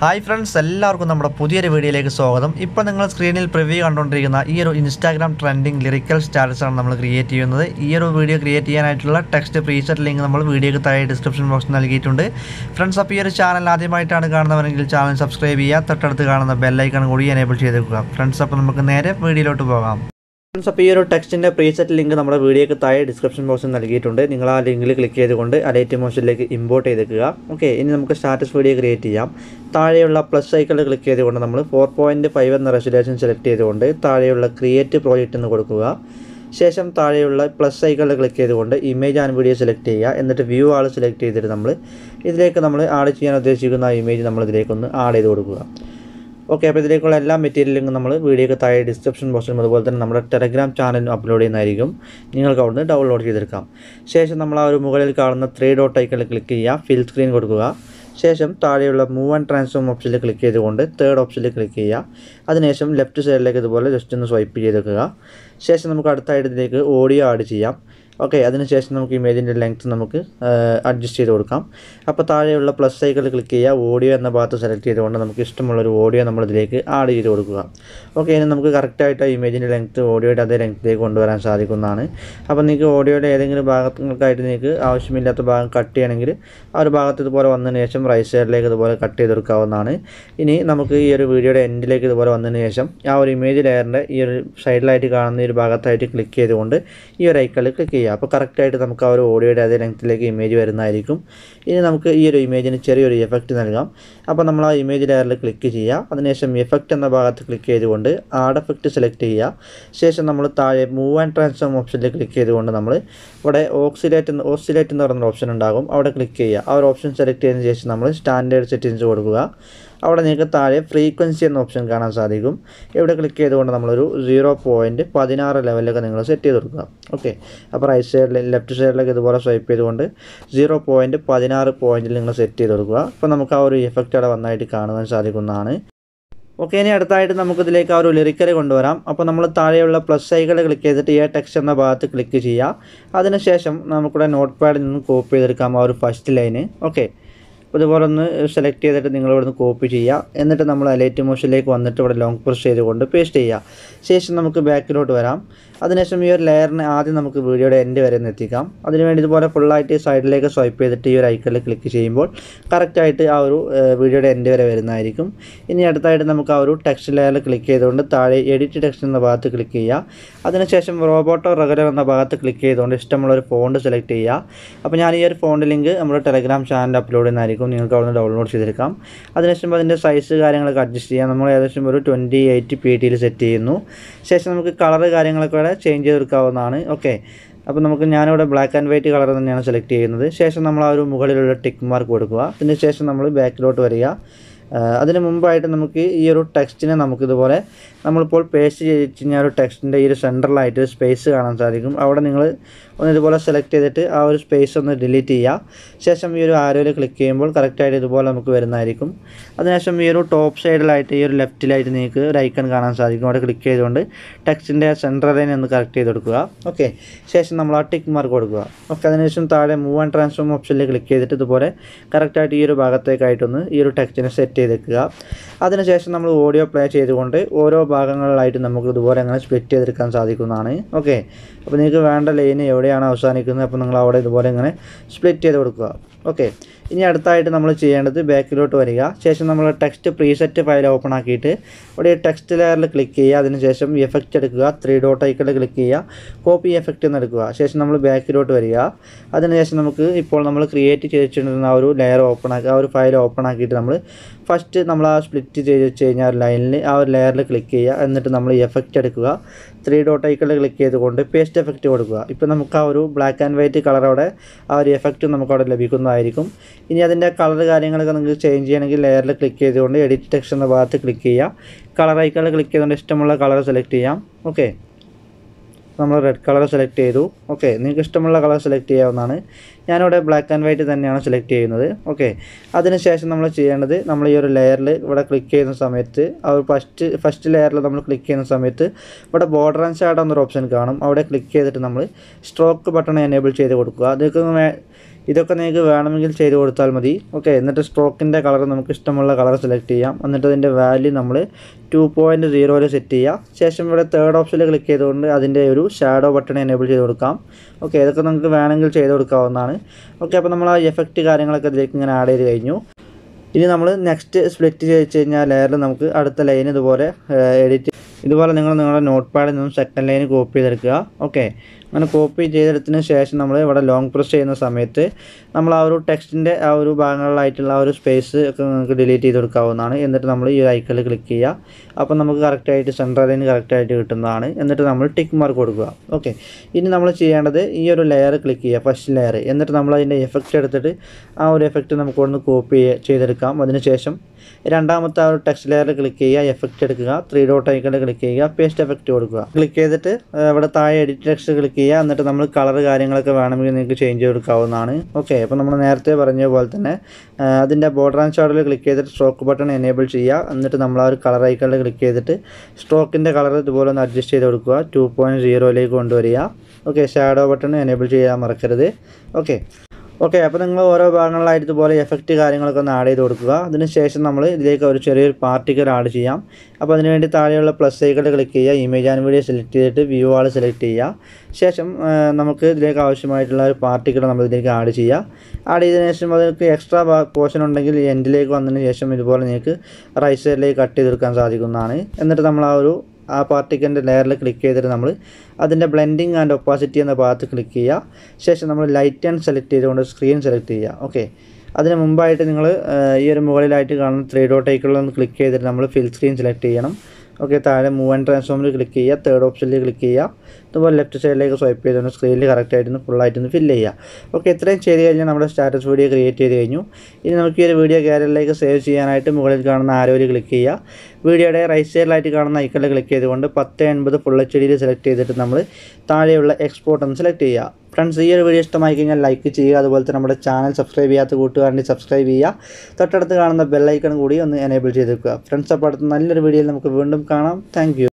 hi friends എല്ലാവർക്കും നമ്മുടെ പുതിയൊരു വീഡിയോയിലേക്ക് സ്വാഗതം ഇപ്പോൾ നിങ്ങൾ സ്ക്രീനിൽ പ്രിവ്യൂ കണ്ടുകൊണ്ടിരിക്കുന്ന ഈ ഒരു ഇൻസ്റ്റാഗ്രാം ട്രെൻഡിങ് ലിറിക്കൽ സ്റ്റാറ്റസ് ആണ് നമ്മൾ ക്രിയേറ്റ് ചെയ്യുന്നത് ഈ ഒരു വീഡിയോ ക്രിയേറ്റ് ചെയ്യാനായിട്ടുള്ള ടെക്സ്റ്റ് പ്രീസെറ്റ് ലിങ്ക് നമ്മൾ വീഡിയോക്ക് താഴെ ഡിസ്ക്രിപ്ഷൻ ബോക്സിൽ നൽകിയിട്ടുണ്ട് ഫ്രണ്ട്സ് അപ്പോൾ ഈ ഒരു ചാനൽ ആദ്യമായിട്ടാണ് കാണുന്നവരെങ്കിൽ ചാനൽ സബ്സ്ക്രൈബ് ചെയ്യുക തൊട്ടടുത്ത് കാണുന്ന ബെല്ലൈക്കൺ കൂടി എനേബിൾ ചെയ്തേക്കുക ഫ്രണ്ട്സ് അപ്പോൾ നമുക്ക് നേരെ വീഡിയോയിലോട്ട് പോകാം ഫ്രണ്ട്സ് അപ്പോൾ ഈ ഒരു ടെക്സ്റ്റിൻ്റെ പ്രീസെറ്റ് ലിങ്ക് നമ്മുടെ വീഡിയോക്ക് താഴെ ഡിസ്ക്രിപ്ഷൻ ബോക്സിൽ നൽകിയിട്ടുണ്ട് നിങ്ങൾ ആ ലിങ്കിൽ ക്ലിക്ക് ചെയ്തുകൊണ്ട് അലൈറ്റ് മോഷനിലേക്ക് ഇമ്പോർട്ട് ചെയ്തേക്കുക ഓക്കെ ഇനി നമുക്ക് സ്റ്റാറ്റസ് വീഡിയോ ക്രിയേറ്റ് ചെയ്യാം താഴെയുള്ള പ്ലസ് സൈക്കിളിൽ ക്ലിക്ക് ചെയ്തുകൊണ്ട് നമ്മൾ ഫോർ പോയിൻറ്റ് ഫൈവ് എന്ന റെസൊല്യൂഷൻ സെലക്ട് ചെയ്തുകൊണ്ട് താഴെയുള്ള ക്രിയേറ്റ് പ്രോജക്റ്റ് എന്ന് കൊടുക്കുക ശേഷം താഴെയുള്ള പ്ലസ് സൈക്കിളിൽ ക്ലിക്ക് ചെയ്തുകൊണ്ട് ഇമേജ് ആൻഡ് വീഡിയോ സെലക്ട് ചെയ്യുക എന്നിട്ട് വ്യൂ ആൾ സെലക്ട് ചെയ്തിട്ട് നമ്മൾ ഇതിലേക്ക് നമ്മൾ ആഡ് ചെയ്യാൻ ഉദ്ദേശിക്കുന്ന ആ ഇമേജ് നമ്മൾ ഇതിലേക്കൊന്ന് ആഡ് ചെയ്ത് കൊടുക്കുക ഓക്കെ അപ്പോൾ ഇതിലേക്കുള്ള എല്ലാ മെറ്റീരിയലും നമ്മൾ വീഡിയോക്ക് താഴെ ഡിസ്ക്രിപ്ഷൻ ബോക്സിലും അതുപോലെ തന്നെ നമ്മുടെ ടെലഗ്രാം ചാനലിലും അപ്ലോഡ് ചെയ്യുന്നതായിരിക്കും നിങ്ങൾക്ക് അവിടുന്ന് ഡൗൺലോഡ് ചെയ്തെടുക്കാം ശേഷം നമ്മൾ ആ ഒരു മുകളിൽ കാണുന്ന ത്രീ ഡോട്ട് ഐക്കണിൽ ക്ലിക്ക് ചെയ്യുക ഫിൽ സ്ക്രീൻ കൊടുക്കുക ശേഷം താഴെയുള്ള മൂവ് ആൻഡ് ട്രാൻസ്ഫോം ഓപ്ഷനിൽ ക്ലിക്ക് ചെയ്തുകൊണ്ട് തേർഡ് ഓപ്ഷനിൽ ക്ലിക്ക് ചെയ്യുക അതിനുശേഷം ലെഫ്റ്റ് സൈഡിലേക്ക് ഇതുപോലെ ജസ്റ്റ് ഒന്ന് സ്വൈപ്പ് ചെയ്തെടുക്കുക ശേഷം നമുക്ക് അടുത്തായിട്ട് ഇതിലേക്ക് ഓഡിയോ ആഡ് ചെയ്യാം ഓക്കെ അതിനുശേഷം നമുക്ക് ഇമേജിൻ്റെ ലെങ്ത് നമുക്ക് അഡ്ജസ്റ്റ് ചെയ്ത് കൊടുക്കാം അപ്പോൾ താഴെയുള്ള പ്ലസ് സൈക്കിൾ ക്ലിക്ക് ചെയ്യുക ഓഡിയോ എന്ന ഭാഗത്ത് സെലക്ട് ചെയ്തുകൊണ്ട് നമുക്ക് ഇഷ്ടമുള്ളൊരു ഓഡിയോ നമ്മൾ ഇതിലേക്ക് ആഡ് ചെയ്ത് കൊടുക്കുക ഓക്കെ ഇനി നമുക്ക് കറക്റ്റായിട്ട് ഇമേജിൻ്റെ ലെങ്ത് ഓഡിയോയുടെ അതേ ലെങ്ത്തിലേക്ക് കൊണ്ടുവരാൻ സാധിക്കുന്നതാണ് അപ്പോൾ നിങ്ങൾക്ക് ഓഡിയോയുടെ ഏതെങ്കിലും ഭാഗങ്ങൾക്കായിട്ട് നിങ്ങൾക്ക് ആവശ്യമില്ലാത്ത ഭാഗം കട്ട് ചെയ്യണമെങ്കിൽ ആ ഒരു ഭാഗത്ത് ഇതുപോലെ വന്നതിന് ശേഷം റൈറ്റ് സൈഡിലേക്ക് ഇതുപോലെ കട്ട് ചെയ്തെടുക്കാവുന്നതാണ് ഇനി നമുക്ക് ഈ ഒരു വീഡിയോയുടെ എൻഡിലേക്ക് ഇതുപോലെ വന്നതിന് ശേഷം ആ ഒരു ഇമേജ് ലെയറിൻ്റെ ഈ ഒരു സൈഡിലായിട്ട് കാണുന്ന ഈ ഒരു ഭാഗത്തായിട്ട് ക്ലിക്ക് ചെയ്തുകൊണ്ട് ഈ ഒരു ഐക്കണിൽ ക്ലിക്ക് ചെയ്യുക അപ്പോൾ കറക്റ്റായിട്ട് നമുക്ക് ആ ഒരു ഓഡിയോയുടെ അതേ ലെങ്ത്തിലേക്ക് ഇമേജ് വരുന്നതായിരിക്കും ഇനി നമുക്ക് ഈ ഒരു ഇമേജിന് ചെറിയൊരു എഫക്റ്റ് നൽകാം അപ്പോൾ നമ്മൾ ആ ഇമേജ് ലെയറിൽ ക്ലിക്ക് ചെയ്യുക അതിനുശേഷം എഫക്റ്റ് എന്ന ഭാഗത്ത് ക്ലിക്ക് ചെയ്തുകൊണ്ട് ആഡ് എഫക്റ്റ് സെലക്ട് ചെയ്യുക ശേഷം നമ്മൾ താഴെ മൂവ് ആൻഡ് ട്രാൻസ്ഫോം ഓപ്ഷനിൽ ക്ലിക്ക് ചെയ്തുകൊണ്ട് നമ്മൾ ഇവിടെ ഓക്സിലേറ്റ് ഓക്സിലേറ്റ് എന്ന് പറയുന്ന ഓപ്ഷൻ ഉണ്ടാകും അവിടെ ക്ലിക്ക് ചെയ്യുക ആ ഒരു ഓപ്ഷൻ സെലക്ട് ചെയ്തതിന് ശേഷം നമ്മൾ സ്റ്റാൻഡേർഡ് സെറ്റിങ്സ് കൊടുക്കുക അവിടെ നിങ്ങൾക്ക് താഴെ ഫ്രീക്വൻസി എന്ന ഓപ്ഷൻ കാണാൻ സാധിക്കും ഇവിടെ ക്ലിക്ക് ചെയ്തുകൊണ്ട് നമ്മളൊരു സീറോ പോയിൻറ്റ് പതിനാറ് ലെവലിലൊക്കെ നിങ്ങൾ സെറ്റ് ചെയ്ത് കൊടുക്കുക ഓക്കെ അപ്പോൾ റൈറ്റ് സൈഡിൽ ലെഫ്റ്റ് സൈഡിലേക്ക് ഇതുപോലെ സ്വൈപ്പ് ചെയ്തുകൊണ്ട് സീറോ പോയിൻറ്റ് പതിനാറ് പോയിൻറ്റിൽ നിങ്ങൾ സെറ്റ് ചെയ്ത് കൊടുക്കുക അപ്പോൾ നമുക്ക് ആ ഒരു എഫക്റ്റ് അവിടെ വന്നായിട്ട് കാണുവാൻ സാധിക്കുന്നതാണ് ഓക്കെ ഇനി അടുത്തായിട്ട് നമുക്കിതിലേക്ക് ആ ഒരു ലിറിക്കൽ കൊണ്ടുവരാം അപ്പോൾ നമ്മൾ താഴെയുള്ള പ്ലസ് സൈക്കിൾ ക്ലിക്ക് ചെയ്തിട്ട് ഈ ടെക്സ്റ്റ് എന്ന ഭാഗത്ത് ക്ലിക്ക് ചെയ്യുക അതിനുശേഷം നമുക്കിവിടെ നോട്ട് പാഡിൽ നിന്ന് കോപ്പി ചെയ്തെടുക്കാം ആ ഒരു ഫസ്റ്റ് ലൈന് ഓക്കെ അപ്പോൾ ഇതുപോലെ ഒന്ന് സെലക്ട് ചെയ്തിട്ട് നിങ്ങൾ ഇവിടുന്ന് കോപ്പി ചെയ്യുക എന്നിട്ട് നമ്മൾ അലൈറ്റ് മോഷനിലേക്ക് വന്നിട്ട് ഇവിടെ ലോങ് പ്രസ് ചെയ്തുകൊണ്ട് പേസ്റ്റ് ചെയ്യുക ശേഷം നമുക്ക് ബാക്കിലോട്ട് വരാം അതിനുശേഷം ഈ ഒരു ലെയറിനെ ആദ്യം നമുക്ക് വീഡിയോയുടെ എൻഡ് വരെ ഒന്ന് എത്തിക്കാം അതിനുവേണ്ടി ഇതുപോലെ ഫുള്ളായിട്ട് സൈഡിലേക്ക് സ്വൈപ്പ് ചെയ്തിട്ട് ഈ ഒരു ഐക്കണിൽ ക്ലിക്ക് ചെയ്യുമ്പോൾ കറക്റ്റായിട്ട് ആ ഒരു വീഡിയോയുടെ എൻഡ് വരെ വരുന്നതായിരിക്കും ഇനി അടുത്തായിട്ട് നമുക്ക് ആ ഒരു ടെക്സ്റ്റ് ലെയറിൽ ക്ലിക്ക് ചെയ്തുകൊണ്ട് താഴെ എഡിറ്റ് ടെക്സ്റ്റ് എന്ന ഭാഗത്ത് ക്ലിക്ക് ചെയ്യുക അതിനുശേഷം റോബോട്ടോ റെഗുലർ എന്ന ഭാഗത്ത് ക്ലിക്ക് ചെയ്തുകൊണ്ട് ഇഷ്ടമുള്ള ഒരു ഫോണ്ട് സെലക്ട് ചെയ്യുക അപ്പോൾ ഞാൻ ഈ ഒരു ഫോണ്ട് ലിങ്ക് നമ്മുടെ ടെലഗ്രാം ചാനലിൽ അപ്ലോഡ് ചെയ്യുന്നതായിരിക്കും നിങ്ങൾക്ക് അവിടെ നിന്ന് ഡൗൺലോഡ് ചെയ്തെടുക്കാം അതിനുശേഷം അതിൻ്റെ സൈസ് കാര്യങ്ങളൊക്കെ അഡ്ജസ്റ്റ് ചെയ്യാം നമ്മൾ ഏകദേശം ഒരു ട്വൻറ്റി എയ്റ്റ് പി ടിയിൽ സെറ്റ് ചെയ്യുന്നു ശേഷം നമുക്ക് കളർ കാര്യങ്ങളൊക്കെ ഇവിടെ ചേഞ്ച് ചെയ്തെടുക്കാവുന്നതാണ് ഓക്കെ അപ്പോൾ നമുക്ക് ഞാനിവിടെ ബ്ലാക്ക് ആൻഡ് വൈറ്റ് കളർ തന്നെയാണ് സെലക്ട് ചെയ്യുന്നത് ശേഷം നമ്മൾ ആ ഒരു മുകളിലുള്ള ടിക്ക് മാർക്ക് കൊടുക്കുക അതിന് ശേഷം നമ്മൾ ബാക്കിലോട്ട് വരിക അതിന് മുമ്പായിട്ട് നമുക്ക് ഈ ഒരു ടെക്സ്റ്റിനെ നമുക്കിതുപോലെ നമ്മളിപ്പോൾ പേസ്റ്റ് ചെയ്ത് കഴിഞ്ഞാൽ ഒരു ടെക്സ്റ്റിൻ്റെ ഈ ഒരു സെൻറ്ററിലായിട്ട് സ്പേസ് കാണാൻ സാധിക്കും അവിടെ നിങ്ങൾ ഒന്ന് ഇതുപോലെ സെലക്ട് ചെയ്തിട്ട് ആ ഒരു സ്പേസ് ഒന്ന് ഡിലീറ്റ് ചെയ്യുക ശേഷം ഈ ഒരു ആരോയിൽ ക്ലിക്ക് ചെയ്യുമ്പോൾ കറക്റ്റായിട്ട് ഇതുപോലെ നമുക്ക് വരുന്നതായിരിക്കും അതിനുശേഷം ഈ ഒരു ടോപ്പ് സൈഡിലായിട്ട് ഈ ഒരു ലെഫ്റ്റിലായിട്ട് നിങ്ങൾക്ക് ഒരു ഐക്കൺ കാണാൻ സാധിക്കും അവിടെ ക്ലിക്ക് ചെയ്തുകൊണ്ട് ടെക്സ്റ്റിൻ്റെ സെൻറ്റർ ലൈൻ ഒന്ന് കറക്റ്റ് ചെയ്ത് കൊടുക്കുക ഓക്കെ ശേഷം നമ്മൾ ആ ടിക്ക് മാർക്ക് കൊടുക്കുക ഓക്കെ അതിനുശേഷം താഴെ മൂവ് ആൻഡ് ട്രാൻസ്ഫോം ഓപ്ഷനിൽ ക്ലിക്ക് ചെയ്തിട്ട് ഇതുപോലെ കറക്റ്റായിട്ട് ഈ ഒരു ഭാഗത്തേക്കായിട്ടൊന്ന് ഈ ഒരു ടെക്സ്റ്റിനെ സെറ്റ് ചെയ്തേക്കുക അതിനുശേഷം നമ്മൾ ഓഡിയോ പ്ലേ ചെയ്തുകൊണ്ട് ഓരോ ഭാഗങ്ങളിലായിട്ട് നമുക്ക് ഇതുപോലെ അങ്ങനെ സ്പ്ലിറ്റ് ചെയ്തെടുക്കാൻ സാധിക്കുന്നതാണ് ഓക്കെ അപ്പോൾ നിങ്ങൾക്ക് വേണ്ട ലൈന് എവിടെയാണ് അവസാനിക്കുന്നത് അപ്പോൾ നിങ്ങൾ അവിടെ ഇതുപോലെ ഇങ്ങനെ സ്പ്ലിറ്റ് ചെയ്ത് കൊടുക്കുക ഓക്കെ ഇനി അടുത്തായിട്ട് നമ്മൾ ചെയ്യേണ്ടത് ബാക്കിലോട്ട് വരിക ശേഷം നമ്മൾ ടെക്സ്റ്റ് പ്രീസെറ്റ് ഫയൽ ഓപ്പൺ ആക്കിയിട്ട് ഇവിടെ ടെക്സ്റ്റ് ലെയറിൽ ക്ലിക്ക് ചെയ്യുക അതിനുശേഷം എഫക്റ്റ് എടുക്കുക ത്രീ ഡോട്ട് ഐക്കണിൽ ക്ലിക്ക് ചെയ്യുക കോപ്പി എഫക്റ്റ് എന്ന് എടുക്കുക ശേഷം നമ്മൾ ബാക്കിലോട്ട് വരിക അതിനുശേഷം നമുക്ക് ഇപ്പോൾ നമ്മൾ ക്രിയേറ്റ് ചെയ്തിട്ടുണ്ടെന്ന ആ ഒരു ലെയർ ഓപ്പൺ ആക്കി ആ ഒരു ഫയൽ ഓപ്പൺ ആക്കിയിട്ട് നമ്മൾ ഫസ്റ്റ് നമ്മൾ ആ സ്പ്ലിറ്റ് ചെയ്ത് വെച്ച് കഴിഞ്ഞാൽ ലൈനിൽ ആ ഒരു ലെയറിൽ ക്ലിക്ക് ചെയ്യുക എന്നിട്ട് നമ്മൾ എഫക്റ്റ് എടുക്കുക ത്രീ ഡോട്ട് ഐക്കണിൽ ക്ലിക്ക് ചെയ്തുകൊണ്ട് പേസ്റ്റ് എഫക്റ്റ് കൊടുക്കുക ഇപ്പോൾ നമുക്ക് ആ ഒരു ബ്ലാക്ക് ആൻഡ് വൈറ്റ് കളർ അവിടെ ആ ഒരു എഫക്റ്റ് നമുക്ക് അവിടെ ലഭിക്കുന്നതായിരിക്കും ഇനി അതിൻ്റെ കളർ കാര്യങ്ങളൊക്കെ നിങ്ങൾക്ക് ചേഞ്ച് ചെയ്യണമെങ്കിൽ ലെയറിൽ ക്ലിക്ക് ചെയ്തുകൊണ്ട് എഡിറ്റ് ടെക്സ്റ്റ് എന്ന ഭാഗത്ത് ക്ലിക്ക് ചെയ്യുക കളർ ഐക്കണിൽ ക്ലിക്ക് ചെയ്തുകൊണ്ട് ഇഷ്ടമുള്ള കളർ സെലക്ട് ചെയ്യാം ഓക്കെ നമ്മൾ റെഡ് കളർ സെലക്ട് ചെയ്തു ഓക്കെ നിങ്ങൾക്ക് ഇഷ്ടമുള്ള കളർ സെലക്ട് ചെയ്യാവുന്നതാണ് ഞാനിവിടെ ബ്ലാക്ക് ആൻഡ് വൈറ്റ് തന്നെയാണ് സെലക്ട് ചെയ്യുന്നത് ഓക്കെ അതിനുശേഷം നമ്മൾ ചെയ്യേണ്ടത് നമ്മൾ ഈ ഒരു ലെയറിൽ ഇവിടെ ക്ലിക്ക് ചെയ്യുന്ന സമയത്ത് ആ ഒരു ഫസ്റ്റ് ഫസ്റ്റ് ലെയറിൽ നമ്മൾ ക്ലിക്ക് ചെയ്യുന്ന സമയത്ത് ഇവിടെ ബോർഡർ ആൻഡ് ഷാഡ് എന്നൊരു ഓപ്ഷൻ കാണും അവിടെ ക്ലിക്ക് ചെയ്തിട്ട് നമ്മൾ സ്ട്രോക്ക് ബട്ടൺ എനേബിൾ ചെയ്ത് കൊടുക്കുക അതൊക്കെ ഇതൊക്കെ നിങ്ങൾക്ക് വേണമെങ്കിൽ ചെയ്ത് കൊടുത്താൽ മതി ഓക്കെ എന്നിട്ട് സ്ട്രോക്കിൻ്റെ കളർ നമുക്ക് ഇഷ്ടമുള്ള കളർ സെലക്ട് ചെയ്യാം എന്നിട്ട് അതിൻ്റെ വാല്യൂ നമ്മൾ ടു പോയിൻറ്റ് സീറോയിൽ സെറ്റ് ചെയ്യുക ശേഷം ഇവിടെ തേർഡ് ഓപ്ഷനിൽ ക്ലിക്ക് ചെയ്തുകൊണ്ട് അതിൻ്റെ ഒരു ഷാഡോ ബട്ടൺ എനേബിൾ ചെയ്ത് കൊടുക്കാം ഓക്കെ ഇതൊക്കെ നമുക്ക് വേണമെങ്കിൽ ചെയ്ത് കൊടുക്കാവുന്നതാണ് ഓക്കെ അപ്പോൾ നമ്മൾ ആ എഫക്റ്റ് കാര്യങ്ങളൊക്കെ ഇതിലേക്ക് ഇങ്ങനെ ആഡ് ചെയ്ത് കഴിഞ്ഞു ഇനി നമ്മൾ നെക്സ്റ്റ് സ്പ്ലിറ്റ് ചെയ്ത് കഴിഞ്ഞാൽ ലെയറിൽ നമുക്ക് അടുത്ത ലൈൻ ഇതുപോലെ എഡിറ്റ് ഇതുപോലെ നിങ്ങൾ നിങ്ങളുടെ നോട്ട് പാഡിൽ നിന്നും സെക്കൻഡ് ലൈൻ കോപ്പി ചെയ്തെടുക്കുക ഓക്കെ അങ്ങനെ കോപ്പി ചെയ്തെടുത്തതിന് ശേഷം നമ്മൾ ഇവിടെ ലോങ് പ്രസ് ചെയ്യുന്ന സമയത്ത് നമ്മൾ ആ ഒരു ടെക്സ്റ്റിൻ്റെ ആ ഒരു ഭാഗങ്ങളിലായിട്ടുള്ള ആ ഒരു സ്പേസ് ഒക്കെ നിങ്ങൾക്ക് ഡിലീറ്റ് ചെയ്ത് കൊടുക്കാവുന്നതാണ് എന്നിട്ട് നമ്മൾ ഈ ഐക്കണിൽ ക്ലിക്ക് ചെയ്യുക അപ്പോൾ നമുക്ക് കറക്റ്റായിട്ട് സെൻട്രൽ ലൈൻ കറക്റ്റായിട്ട് കിട്ടുന്നതാണ് എന്നിട്ട് നമ്മൾ ടിക്ക് മാർക്ക് കൊടുക്കുക ഓക്കെ ഇനി നമ്മൾ ചെയ്യേണ്ടത് ഈ ഒരു ലെയർ ക്ലിക്ക് ചെയ്യുക ഫസ്റ്റ് ലെയർ എന്നിട്ട് നമ്മൾ അതിൻ്റെ എഫക്റ്റ് എടുത്തിട്ട് ആ ഒരു എഫക്റ്റ് നമുക്ക് ഒന്ന് കോപ്പി ചെയ്തെടുക്കാം അതിനുശേഷം രണ്ടാമത്തെ ആ ഒരു ടെക്സ്റ്റ് ലെയറിൽ ക്ലിക്ക് ചെയ്യുക എഫക്റ്റ് എടുക്കുക ത്രീ ഡോട്ട് ഐക്കണിൽ ക്ലിക്ക് ചെയ്യുക പേസ്റ്റ് എഫക്റ്റ് കൊടുക്കുക ക്ലിക്ക് ചെയ്തിട്ട് ആ, ഇവിടെ താഴെ എഡിറ്റ് ടെക്സ്റ്റ് ക്ലിക്ക് ചെയ്യുക എന്നിട്ട് നമ്മൾ കളർ കാര്യങ്ങളൊക്കെ വേണമെങ്കിൽ നിങ്ങൾക്ക് ചേഞ്ച് ചെയ്ത് കൊടുക്കാവുന്നതാണ് ഓക്കെ അപ്പോൾ നമ്മൾ നേരത്തെ പറഞ്ഞ പോലെ തന്നെ ആ, അതിൻ്റെ ബോർഡർ ആൻഡ് ഷാഡിൽ ക്ലിക്ക് ചെയ്തിട്ട് സ്ട്രോക്ക് ബട്ടൺ എനേബിൾ ചെയ്യുക എന്നിട്ട് നമ്മൾ ആ ഒരു കളർ ഐക്കണിൽ ക്ലിക്ക് ചെയ്തിട്ട് സ്ട്രോക്കിൻ്റെ കളർ ഇതുപോലെ ഒന്ന് അഡ്ജസ്റ്റ് ചെയ്ത് കൊടുക്കുക ടു പോയിൻറ്റ് സീറോയിലേക്ക് കൊണ്ടുവരിക ഓക്കെ ഷാഡോ ബട്ടൺ എനേബിൾ ചെയ്യാൻ മറക്കരുത് ഓക്കെ ഓക്കെ അപ്പോൾ നിങ്ങൾ ഓരോ ഭാഗങ്ങളിലായിട്ട് ഇതുപോലെ എഫക്റ്റ് കാര്യങ്ങളൊക്കെ ഒന്ന് ആഡ് ചെയ്ത് കൊടുക്കുക അതിനുശേഷം നമ്മൾ ഇതിലേക്ക് ഒരു ചെറിയൊരു പാർട്ടിക്കൽ ആഡ് ചെയ്യാം അപ്പോൾ അതിനുവേണ്ടി താഴെയുള്ള പ്ലസ് ഐക്കണിൽ ക്ലിക്ക് ചെയ്യുക ഇമേജ് ആൻഡ് വീഡിയോ സെലക്ട് ചെയ്തിട്ട് വ്യൂ ആൾ സെലക്ട് ചെയ്യുക ശേഷം ആ, നമുക്ക് ഇതിലേക്ക് ആവശ്യമായിട്ടുള്ള ഒരു പാർട്ടിക്കൽ നമ്മൾ ഇതിലേക്ക് ആഡ് ചെയ്യുക ആഡ് ചെയ്തതിനു ശേഷം അതിലേക്ക് എക്സ്ട്രാ പോർഷൻ ഉണ്ടെങ്കിൽ എൻഡിലേക്ക് വന്നതിന് ശേഷം ഇതുപോലെ നിങ്ങൾക്ക് റൈറ്റ് സൈഡിലേക്ക് കട്ട് ചെയ്തെടുക്കാൻ സാധിക്കുന്നതാണ് എന്നിട്ട് നമ്മൾ ആ ഒരു ആ പാർട്ടിക്കലിൻ്റെ ലെയറിൽ ക്ലിക്ക് ചെയ്തിട്ട് നമ്മൾ അതിൻ്റെ ബ്ലെൻഡിങ് ആൻഡ് ഒപ്പാസിറ്റി എന്ന ഭാഗത്ത് ക്ലിക്ക് ചെയ്യുക ശേഷം നമ്മൾ ലൈറ്റ് ആൻഡ് സെലക്ട് ചെയ്തുകൊണ്ട് സ്ക്രീൻ സെലക്ട് ചെയ്യുക ഓക്കെ അതിന് മുമ്പായിട്ട് നിങ്ങൾ ഈ ഒരു മുകളിലായിട്ട് കാണുന്ന ത്രീ ഡോട്ട് ഐക്കണിൽ ഒന്ന് ക്ലിക്ക് ചെയ്തിട്ട് നമ്മൾ ഫിൽ സ്ക്രീൻ സെലക്ട് ചെയ്യണം ഓക്കെ താഴെ മൂവ് ആൻഡ് ട്രാൻസ്ഫോമിൽ ക്ലിക്ക് ചെയ്യുക തേർഡ് ഓപ്ഷനിൽ ക്ലിക്ക് ചെയ്യുക ഇതുപോലെ ലെഫ്റ്റ് സൈഡിലേക്ക് സ്വൈപ്പ് ചെയ്തുകൊണ്ട് സ്ക്രീനിൽ കറക്റ്റായിട്ടൊന്ന് ഫുള്ളായിട്ടൊന്ന് ഫില്ല് ചെയ്യുക ഓക്കെ ഇത്രയും ചെയ്ത് കഴിഞ്ഞാൽ നമ്മുടെ സ്റ്റാറ്റസ് വീഡിയോ ക്രിയേറ്റ് ചെയ്ത് കഴിഞ്ഞു ഇനി നമുക്ക് ഈ ഒരു വീഡിയോ ഗാലറിയിലേക്ക് സേവ് ചെയ്യാനായിട്ട് മുകളിൽ കാണുന്ന ആരോയിൽ ക്ലിക്ക് ചെയ്യുക വീഡിയോയുടെ റൈറ്റ് സൈഡിലായിട്ട് കാണുന്ന ഐക്കണിൽ ക്ലിക്ക് ചെയ്തുകൊണ്ട് പത്ത് എൺപത് ഫുൾ എച്ച് ഡിയിൽ സെലക്ട് ചെയ്തിട്ട് നമ്മൾ താഴെയുള്ള എക്സ്പോർട്ട് ഒന്ന് സെലക്ട് ചെയ്യുക ഫ്രണ്ട്സ് ഈ ഒരു വീഡിയോ ഇഷ്ടമായി കഴിഞ്ഞാൽ ലൈക്ക് ചെയ്യുക അതുപോലെ തന്നെ നമ്മുടെ ചാനൽ സബ്സ്ക്രൈബ് ചെയ്യാത്ത കൂട്ടുകാരൻ്റെ സബ്സ്ക്രൈബ് ചെയ്യുക തൊട്ടടുത്ത് കാണുന്ന ബെല്ലൈക്കൺ കൂടി ഒന്ന് എനേബിൾ ചെയ്ത് വെക്കുക ഫ്രണ്ട്സ് അപ്പോൾ അടുത്ത നല്ലൊരു വീഡിയോയിൽ നമുക്ക് വീണ്ടും കാണാം താങ്ക്